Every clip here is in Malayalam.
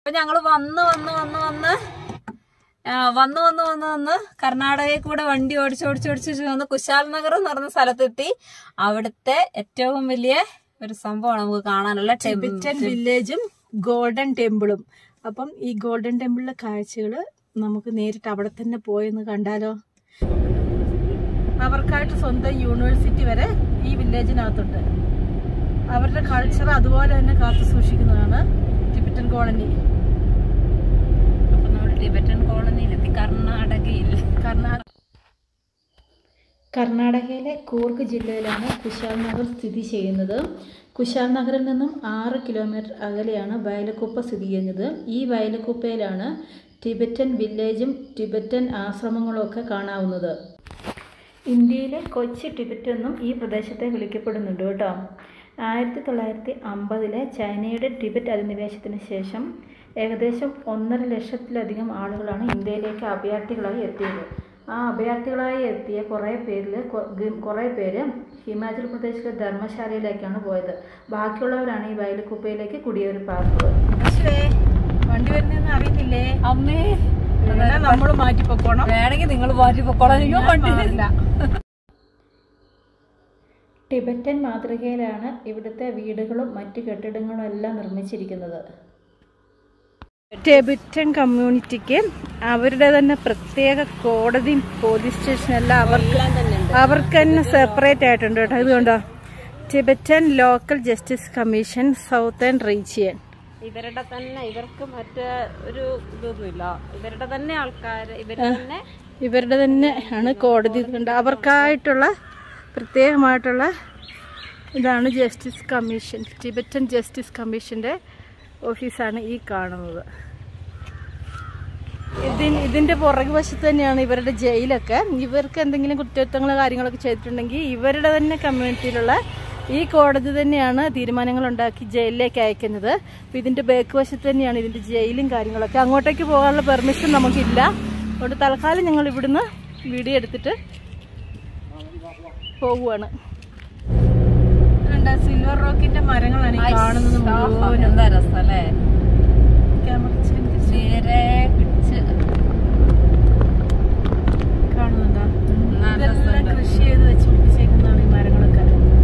അപ്പൊ ഞങ്ങള് വന്ന് വന്ന് വന്ന് വന്ന് ആ, വന്ന് വന്ന് വന്ന് വന്ന് കർണാടകയിൽ കൂടെ വണ്ടി ഓടിച്ച് ഓടിച്ച് ഓടിച്ച് വന്ന് കുശാൽ നഗർ എന്ന് പറഞ്ഞ സ്ഥലത്തെത്തി അവിടുത്തെ ഏറ്റവും വലിയ ഒരു സംഭവമാണ് നമുക്ക് കാണാനുള്ള ടെമ്പിൾ ടിബറ്റൻ വില്ലേജും ഗോൾഡൻ ടെമ്പിളും അപ്പം ഈ ഗോൾഡൻ ടെമ്പിളിലെ കാഴ്ചകൾ നമുക്ക് നേരിട്ട് അവിടെ തന്നെ പോയെന്ന് കണ്ടാലോ അവർക്കായിട്ട് സ്വന്തം യൂണിവേഴ്സിറ്റി വരെ ഈ വില്ലേജിനകത്തുണ്ട് അവരുടെ കൾച്ചർ അതുപോലെ തന്നെ കാത്തു സൂക്ഷിക്കുന്നതാണ് ടിബറ്റൻ കോളനി അപ്പൊ നമ്മൾ ടിബറ്റൻ കോളനിയിലെത്തി കർണാടകയിൽ കർണാടക കർണാടകയിലെ കൂർഗ് ജില്ലയിലാണ് കുശാൽ നഗർ സ്ഥിതി ചെയ്യുന്നത് കുശാൽ നഗറിൽ നിന്നും ആറ് കിലോമീറ്റർ അകലെയാണ് വയലക്കുപ്പ സ്ഥിതി ചെയ്യുന്നത് ഈ വയലക്കുപ്പയിലാണ് ടിബറ്റൻ വില്ലേജും ടിബറ്റൻ ആശ്രമങ്ങളും ഒക്കെ കാണാവുന്നത് ഇന്ത്യയിലെ കൊച്ചി ടിബറ്റ് എന്നും ഈ പ്രദേശത്തെ വിളിക്കപ്പെടുന്നുണ്ട് കേട്ടോ ആയിരത്തി തൊള്ളായിരത്തി അമ്പതിലെ ചൈനയുടെ ടിബറ്റ് അധിനിവേശത്തിന് ശേഷം ഏകദേശം ഒന്നര ലക്ഷത്തിലധികം ആളുകളാണ് ഇന്ത്യയിലേക്ക് അഭയാർത്ഥികളായി എത്തിയത് ആ അഭയാർത്ഥികളായി എത്തിയ കുറേ പേരിൽ കുറേ പേര് ഹിമാചൽ പ്രദേശിലെ ധർമ്മശാലയിലേക്കാണ് പോയത് ബാക്കിയുള്ളവരാണ് ഈ വയലുക്കുപ്പയിലേക്ക് കുടിയേറി പാർത്തത് വണ്ടി വരുന്നതെന്ന് അറിയുന്നില്ലേ അമ്മേ നമ്മൾ മാറ്റി പൊക്കോണം വേണമെങ്കിൽ നിങ്ങൾ മാറ്റി പൊക്കോളാം അയ്യോ വണ്ടി ടിബറ്റൻ മാതൃകയിലാണ് ഇവിടുത്തെ വീടുകളും മറ്റു കെട്ടിടങ്ങളും എല്ലാം നിർമ്മിച്ചിരിക്കുന്നത് ടിബറ്റൻ കമ്മ്യൂണിറ്റിക്ക് അവരുടെ തന്നെ പ്രത്യേക കോടതിയും പോലീസ് സ്റ്റേഷനും എല്ലാം അവർക്ക് അവർക്ക് തന്നെ സെപ്പറേറ്റ് ആയിട്ടുണ്ട് കേട്ടോ ഇതുകൊണ്ടോ Tibetan local justice commission southern region ഇവരുടെ തന്നെ ഇവർക്ക് മറ്റേ ഒരു ഇതൊന്നുമില്ല ഇവരുടെ തന്നെ ആൾക്കാർ ഇവര് തന്നെ ഇവരുടെ തന്നെ ആണ് കോടതി ഇതുണ്ട് അവർക്കായിട്ടുള്ള പ്രത്യേകമായിട്ടുള്ള ഇതാണ് ജസ്റ്റിസ് കമ്മീഷൻ ടിബറ്റൻ ജസ്റ്റിസ് കമ്മീഷൻ്റെ ഓഫീസാണ് ഈ കാണുന്നത് ഇതിന് ഇതിൻ്റെ പുറകു വശത്ത് തന്നെയാണ് ഇവരുടെ ജയിലൊക്കെ ഇവർക്ക് എന്തെങ്കിലും കുറ്റകൃത്യങ്ങൾ കാര്യങ്ങളൊക്കെ ചെയ്തിട്ടുണ്ടെങ്കിൽ ഇവരുടെ തന്നെ കമ്മ്യൂണിറ്റിയിലുള്ള ഈ കോടതി തന്നെയാണ് തീരുമാനങ്ങൾ ഉണ്ടാക്കി ജയിലിലേക്ക് അയക്കുന്നത് അപ്പോൾ ഇതിൻ്റെ ബാക്ക് വശത്ത് തന്നെയാണ് ഇതിൻ്റെ ജയിലും കാര്യങ്ങളൊക്കെ അങ്ങോട്ടേക്ക് പോകാനുള്ള പെർമിഷൻ നമുക്കില്ല അതുകൊണ്ട് തൽക്കാലം ഞങ്ങൾ ഇവിടുന്ന് വീഡിയോ എടുത്തിട്ട് പോവുകയാണ് സിൽവർ റോക്കിന്റെ മരങ്ങളാണ് ഈ കാണുന്നത് മുഴുവനും. എന്താ രസം അല്ലേ ക്യാമറ ഇച്ചിരി തിരിച്ച് നേരെ പിടിച്ച് കാണുന്നുണ്ടോ നല്ല ഇതെല്ലാം രസമുണ്ട്. കൃഷി ചെയ്ത് വെച്ച് പിടിപ്പിച്ചേക്കുന്നതാണ് ഈ മരങ്ങളൊക്കെ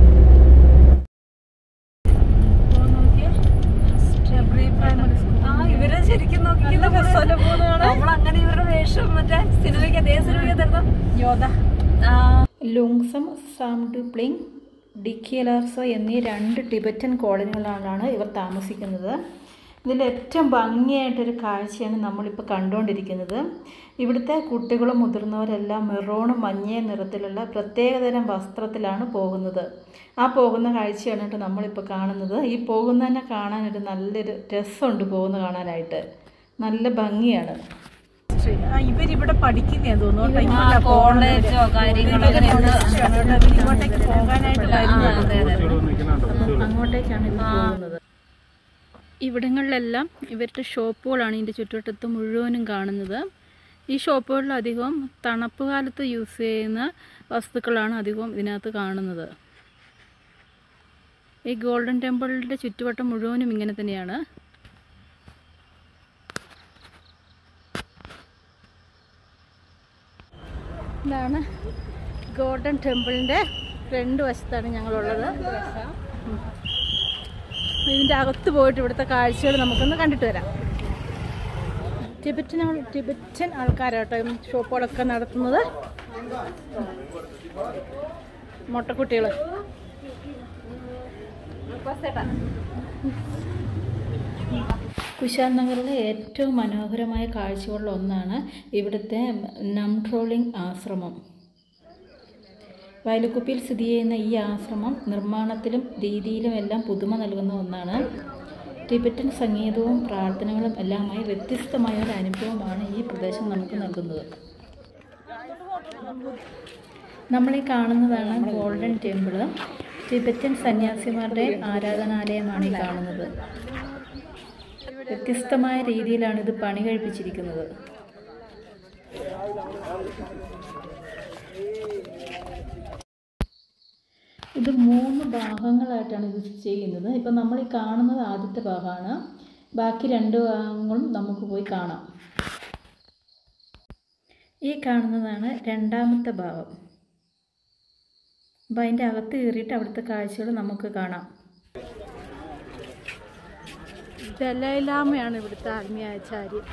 ഇപ്പോ നോക്കിയേ, ഷെബ്രി പ്രൈമറി സ്കൂൾ. ആ ഇവരെ ശരിക്കും നോക്കിക്കുന്ന നമ്മളങ്ങനെ ഇവരുടെ വേഷം മറ്റേ സിനിമയ്ക്ക് അതേ സിനിമയ്ക്ക് തരുന്ന യോധ ആ ലുങ്സം സാംഡുപ്ലിങ് ഡിക്കിയലാർസ എന്നീ രണ്ട് ടിബറ്റൻ കോളനികളിലാണ് ഇവർ താമസിക്കുന്നത് ഇതിൽ ഏറ്റവും ഭംഗിയായിട്ടൊരു കാഴ്ചയാണ് നമ്മളിപ്പോൾ കണ്ടുകൊണ്ടിരിക്കുന്നത് ഇവിടുത്തെ കുട്ടികളും മുതിർന്നവരെല്ലാം മെറൂണും മഞ്ഞ നിറത്തിലുള്ള പ്രത്യേകതരം വസ്ത്രത്തിലാണ് പോകുന്നത് ആ പോകുന്ന കാഴ്ചയാണ് കേട്ടോ നമ്മളിപ്പോൾ കാണുന്നത് ഈ പോകുന്നതന്നെ കാണാനൊരു നല്ലൊരു രസമുണ്ട് പോകുന്ന കാണാനായിട്ട് നല്ല ഭംഗിയാണ് ഇവരിവിടെ പഠിക്കുന്നേ തോന്നുന്നു കോളേജോ കാര്യങ്ങളോ ഇങ്ങോട്ടേക്ക് പോകാനായിട്ട് അങ്ങോട്ടേക്കാണ് ഇവർ പോകുന്നത് ഇവിടങ്ങളിലെല്ലാം ഇവരുടെ ഷോപ്പുകളാണ് ഇതിൻ്റെ ചുറ്റുവട്ടത്ത് മുഴുവനും കാണുന്നത് ഈ ഷോപ്പുകളിൽ അധികവും തണുപ്പ് കാലത്ത് യൂസ് ചെയ്യുന്ന വസ്തുക്കളാണ് അധികവും ഇതിനകത്ത് കാണുന്നത് ഈ ഗോൾഡൻ ടെമ്പിളിൻ്റെ ചുറ്റുവട്ടം മുഴുവനും ഇങ്ങനെ തന്നെയാണ് ഇതാണ് ഗോൾഡൻ ടെമ്പിളിൻ്റെ രണ്ട് വശത്താണ് ഞങ്ങളുള്ളത് ഉം. ഇതിൻ്റെ അകത്ത് പോയിട്ട് ഇവിടുത്തെ കാഴ്ചകൾ നമുക്കൊന്ന് കണ്ടിട്ട് വരാം ടിബറ്റൻ ആൾ- ടിബറ്റൻ ആൾക്കാരാട്ടോ ഈ ഷോപ്പുകളൊക്കെ നടത്തുന്നത് മുട്ടക്കുട്ടികൾ കുശാൽ നഗറിലെ ഏറ്റവും മനോഹരമായ കാഴ്ചകളിൽ ഒന്നാണ് ഇവിടുത്തെ നംട്രോളിംഗ് ആശ്രമം വയലുക്കുപ്പിയിൽ സ്ഥിതി ചെയ്യുന്ന ഈ ആശ്രമം നിർമ്മാണത്തിലും രീതിയിലും എല്ലാം പുതുമ നൽകുന്ന ഒന്നാണ് ടിബറ്റൻ സംഗീതവും പ്രാർത്ഥനകളും എല്ലാമായി വ്യത്യസ്തമായ ഒരു അനുഭവമാണ് ഈ പ്രദേശം നമുക്ക് നൽകുന്നത് നമ്മൾ ഈ കാണുന്നതാണ് ഗോൾഡൻ ടെമ്പിള് ടിബറ്റൻ സന്യാസിമാരുടെ ആരാധനാലയമാണ് ഈ കാണുന്നത് വ്യത്യസ്തമായ രീതിയിലാണ് ഇത് പണി കഴിപ്പിച്ചിരിക്കുന്നത് ഇത് മൂന്ന് ഭാഗങ്ങളായിട്ടാണ് ഇത് ചെയ്യുന്നത് ഇപ്പം നമ്മൾ ഈ കാണുന്നത് ആദ്യത്തെ ഭാഗമാണ് ബാക്കി രണ്ട് ഭാഗങ്ങളും നമുക്ക് പോയി കാണാം ഈ കാണുന്നതാണ് രണ്ടാമത്തെ ഭാഗം അപ്പോൾ അതിൻ്റെ അകത്ത് കയറിയിട്ട് അവിടുത്തെ കാഴ്ചകൾ നമുക്ക് കാണാം ദലൈലാമയാണ് ഇവിടുത്തെ ആത്മീയാചാര്യൻ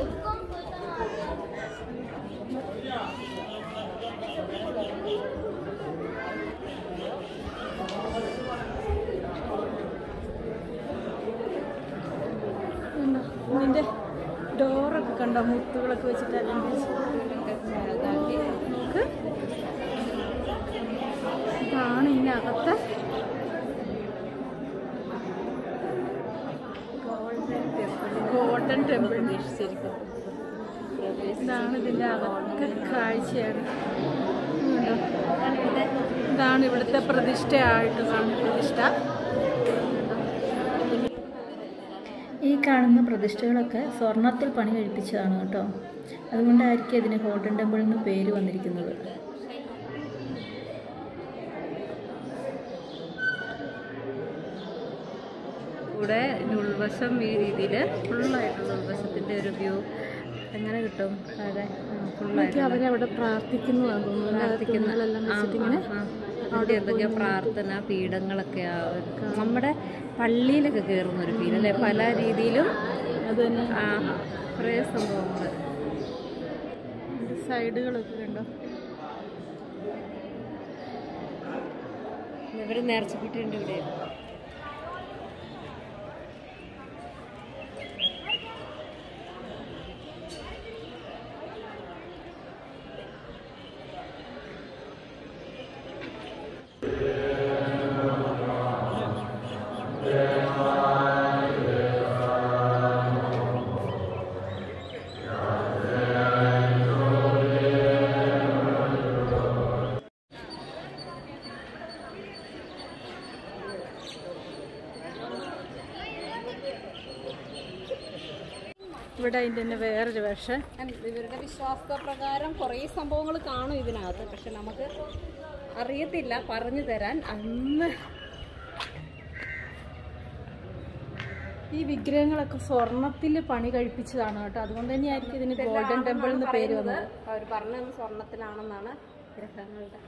ഇതിൻ്റെ ഡോറൊക്കെ കണ്ടോ മുത്തുകളൊക്കെ വെച്ചിട്ട് അലങ്കരിച്ച് നോക്ക് ഇതാണ് ഇതിനകത്തെ ഗോൾഡൻ ടെമ്പിൾ ശരിക്കും ഇതാണ് ഇതിൻ്റെ അകത്തെ കാഴ്ചയാണ് ഇതുണ്ടോ? ഇതാണ് ഇവിടുത്തെ പ്രതിഷ്ഠയായിട്ട് കാണുന്ന പ്രതിഷ്ഠ ഈ കാണുന്ന പ്രതിഷ്ഠകളൊക്കെ സ്വർണത്തിൽ പണി കഴിപ്പിച്ചതാണ് കേട്ടോ അതുകൊണ്ടായിരിക്കും ഇതിന് ഗോൾഡൻ ടെമ്പിൾ എന്ന് പേര് വന്നിരിക്കുന്നത് ഇവിടെ ഉൾവശം ഈ രീതിയിൽ ഫുള്ളായിട്ടുള്ള ഉൾവശത്തിൻ്റെ ഒരു വ്യൂ എങ്ങനെ കിട്ടും അതെ ഫുള്ളായിട്ട് അവരവിടെ പ്രാർത്ഥിക്കുന്നതാണ് തോന്നുന്നു പ്രാർത്ഥിക്കുന്ന വെച്ചിട്ടിങ്ങനെ അവിടെ എന്തൊക്കെയാ പ്രാർത്ഥന പീഠങ്ങളൊക്കെ നമ്മുടെ പള്ളിയിലൊക്കെ കയറുന്ന ഒരു ഫീൽ അല്ലേ പല രീതിയിലും അത് തന്നെ ആ, കുറേ സംഭവങ്ങൾ സൈഡുകളൊക്കെ കണ്ടോ ഇവർ നേർച്ചപ്പെട്ടിട്ടുണ്ട് ഇവിടെ ഇവിടെ അതിൻ്റെ തന്നെ വേറൊരു വേഷം ഇവരുടെ വിശ്വാസ പ്രകാരം കുറേ സംഭവങ്ങൾ കാണും ഇതിനകത്ത് പക്ഷെ നമുക്ക് അറിയത്തില്ല പറഞ്ഞു തരാൻ അന്ന് ഈ വിഗ്രഹങ്ങളൊക്കെ സ്വർണത്തിൽ പണി കഴിപ്പിച്ചതാണ് കേട്ടോ അതുകൊണ്ട് തന്നെയായിരിക്കും ഇതിന് ഗോൾഡൻ ടെമ്പിൾ എന്ന് പേര് വന്നത് അവർ പറഞ്ഞത് സ്വർണത്തിലാണെന്നാണ് ഗ്രഹങ്ങളുടെ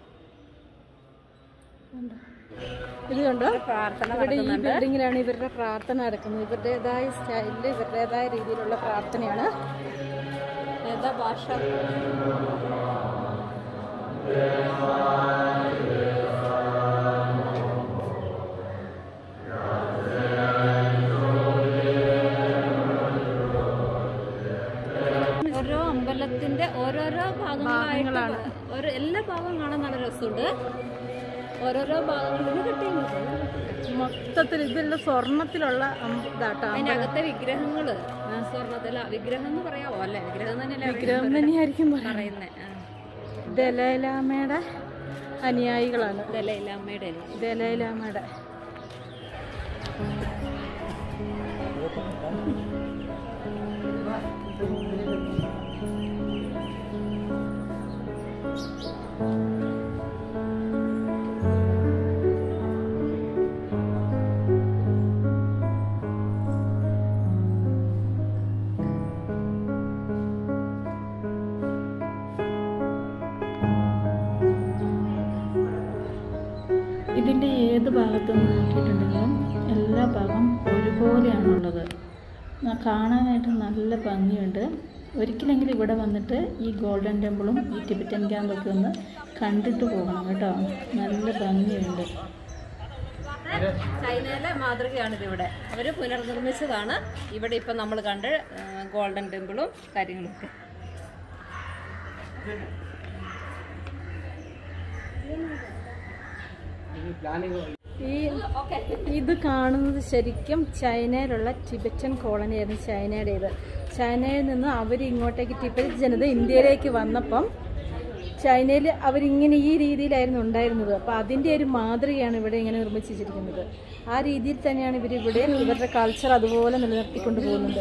കണ്ടോ? ഇത് കണ്ടോ പ്രാർത്ഥന ഇവിടെ ഈ ബിൽഡിങ്ങിലാണ് ഇവരുടെ പ്രാർത്ഥന നടക്കുന്നത് ഇവരുടേതായ സ്റ്റൈലിൽ ഇവരുടേതായ രീതിയിലുള്ള പ്രാർത്ഥനയാണ് ഏതാ ഭാഷ ഓരോ അമ്പലത്തിന്റെ ഓരോരോ ഭാഗങ്ങളായിട്ട് ഓരോ എല്ലാ ഭാഗവും കാണാൻ നല്ല രസമുണ്ട് ഓരോരോ ഭാഗങ്ങളിൽ കിട്ടിയുണ്ട് മൊത്തത്തിൽ ഇതെല്ലാം സ്വർണത്തിലുള്ള അം- ഇതാട്ടോ അതിന്റെ അകത്തെ വിഗ്രഹങ്ങള് സ്വർണ്ണത്തില വിഗ്രഹം എന്ന് പറയാവോ അല്ലെ വിഗ്രഹം തന്നെയല്ലേ വിഗ്രഹം തന്നെയായിരിക്കും പറയുന്നത്. പറയുന്നേ ദലൈലാമയുടെ അനുയായികളാണ് ഇതല്ലേ അമ്മയുടെ ദലൈലാമയുടെ ഇതിൻ്റെ ഏത് ഭാഗത്തു നിന്ന് നോക്കിയിട്ടുണ്ടെങ്കിലും എല്ലാ ഭാഗം ഒരുപോലെയാണുള്ളത് ന- കാണാനായിട്ട് നല്ല ഭംഗിയുണ്ട് ഒരിക്കലെങ്കിലും ഇവിടെ വന്നിട്ട് ഈ ഗോൾഡൻ ടെമ്പിളും ഈ ടിബറ്റൻ ക്യാമ്പൊക്കെ ഒന്ന് കണ്ടിട്ട് പോകണം കേട്ടോ നല്ല ഭംഗിയുണ്ട് ചൈനയിലെ മാതൃകയാണ് ഇതിവിടെ അവര് പുനർനിർമ്മിച്ചതാണ് ഇവിടെ ഇപ്പൊ നമ്മൾ കണ്ട് ഗോൾഡൻ ടെമ്പിളും കാര്യങ്ങളൊക്കെ ഈ ഇത് കാണുന്നത് ശരിക്കും ചൈനയിലുള്ള ടിബറ്റൻ കോളനിയായിരുന്നു ചൈനയുടേത് ചൈനയിൽ നിന്ന് അവർ ഇങ്ങോട്ടേക്ക് ടിബറ്റ് ജനത ഇന്ത്യയിലേക്ക് വന്നപ്പം ചൈനയിൽ അവരിങ്ങനെ ഈ രീതിയിലായിരുന്നു ഉണ്ടായിരുന്നത് അപ്പോൾ അതിൻ്റെ ഒരു മാതൃകയാണ് ഇവിടെ ഇങ്ങനെ നിർമ്മിച്ച് വെച്ചിരിക്കുന്നത് ആ രീതിയിൽ തന്നെയാണ് ഇവർ ഇവിടെ ഇവരുടെ കൾച്ചർ അതുപോലെ നിലനിർത്തിക്കൊണ്ട് പോകുന്നത്